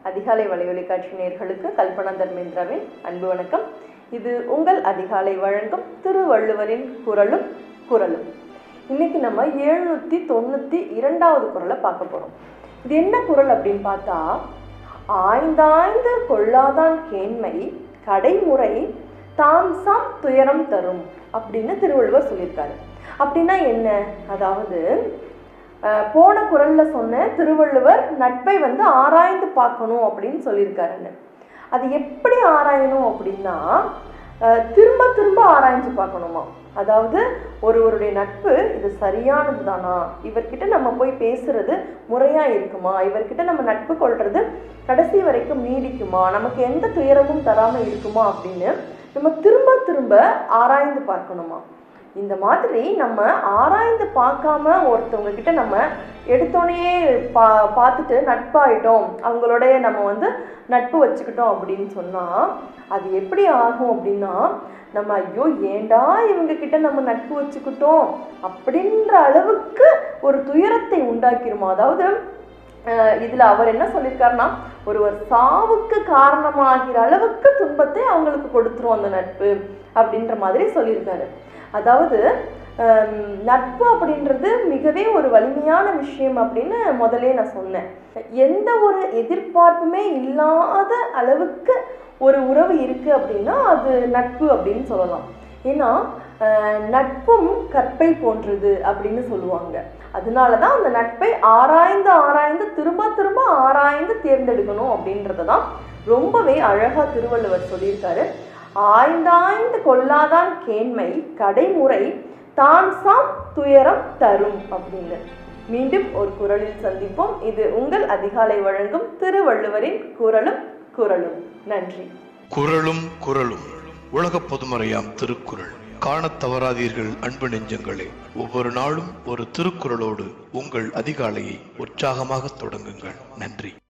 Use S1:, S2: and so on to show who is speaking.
S1: அதிகாலை வலையொலி காட்சி நேயர்களுக்கு கல்பனா தர்மேந்திராவின் அன்பு வணக்கம் இது உங்கள் அதிகாலை வழங்கும் திருவள்ளுவரின் குரலும் குரலும் இன்னைக்கு நம்ம எழுநூத்தி தொண்ணூத்தி இரண்டாவது குரலை பார்க்க போறோம் இது என்ன குரல் அப்படின்னு பார்த்தா ஆய்ந்தாய்ந்து கொள்ளாதான் கேண்மை கடைமுறை தாம் சாம் துயரம் தரும் அப்படின்னு திருவள்ளுவர் சொல்லியிருக்காரு அப்படின்னா என்ன அதாவது அஹ், போன குரல்ல சொன்ன திருவள்ளுவர் நட்பை வந்து ஆராய்ந்து பார்க்கணும் அப்படின்னு சொல்லியிருக்காருன்னு அது எப்படி ஆராயணும் அப்படின்னா அஹ், திரும்ப திரும்ப ஆராய்ஞ்சு பார்க்கணுமா அதாவது ஒருவருடைய நட்பு இது சரியானது தானா இவர்கிட்ட நம்ம போய் பேசுறது முறையா இருக்குமா இவர்கிட்ட நம்ம நட்பு கொள்றது கடைசி வரைக்கும் நீடிக்குமா நமக்கு எந்த துயரமும் தராம இருக்குமா அப்படின்னு நம்ம திரும்ப திரும்ப ஆராய்ந்து பார்க்கணுமா இந்த மாதிரி நம்ம ஆராய்ந்து பார்க்காம ஒருத்தவங்க கிட்ட நம்ம எடுத்தோடனே பா பார்த்துட்டு நட்பாயிட்டோம் அவங்களோடய நம்ம வந்து நட்பு வச்சுக்கிட்டோம் அப்படின்னு சொன்னால் அது எப்படி ஆகும் அப்படின்னா நம்ம ஐயோ ஏண்டா இவங்க கிட்ட நம்ம நட்பு வச்சுக்கிட்டோம் அப்படின்ற அளவுக்கு ஒரு துயரத்தை உண்டாக்கிருமா அதாவது அஹ் இதுல அவர் என்ன சொல்லியிருக்காருன்னா ஒருவர் சாவுக்கு காரணமாகிற அளவுக்கு துன்பத்தை அவங்களுக்கு கொடுத்துரும் அந்த நட்பு அப்படின்ற மாதிரி சொல்லியிருக்காரு அதாவது ஹம், நட்பு அப்படின்றது மிகவே ஒரு வலிமையான விஷயம் அப்படின்னு முதலே நான் சொன்னேன் எந்த ஒரு எதிர்பார்ப்புமே இல்லாத அளவுக்கு ஒரு உறவு இருக்கு அப்படின்னா அது நட்பு அப்படின்னு சொல்லலாம் ஏன்னா அஹ், நட்பும் கற்பை போன்றது அப்படின்னு சொல்லுவாங்க அதனால தான் அந்த நட்பை ஆராய்ந்து ஆராய்ந்து திரும்ப திரும்ப ஆராய்ந்து தேர்ந்தெடுக்கணும் அப்படின்றத தான் ரொம்பவே அழகா திருவள்ளுவர் சொல்லியிருக்காரு ஆய்ந்தாய்ந்து கொள்ளாதான் கேண்மை கடைமுறை தான் சாம் துயரம் தரும் அப்படின்னு மீண்டும் ஒரு குரலில் சந்திப்போம் இது உங்கள் அதிகாலை வழங்கும் திருவள்ளுவரின் குரலும் குரலும் நன்றி
S2: குரலும் குரலும் உலக பொதுமறையாம் திருக்குறள் காணத் தவறாதீர்கள் அன்பு நெஞ்சங்களே ஒவ்வொரு நாளும் ஒரு திருக்குறளோடு உங்கள் அதிகாலையை உற்சாகமாக தொடங்குங்கள் நன்றி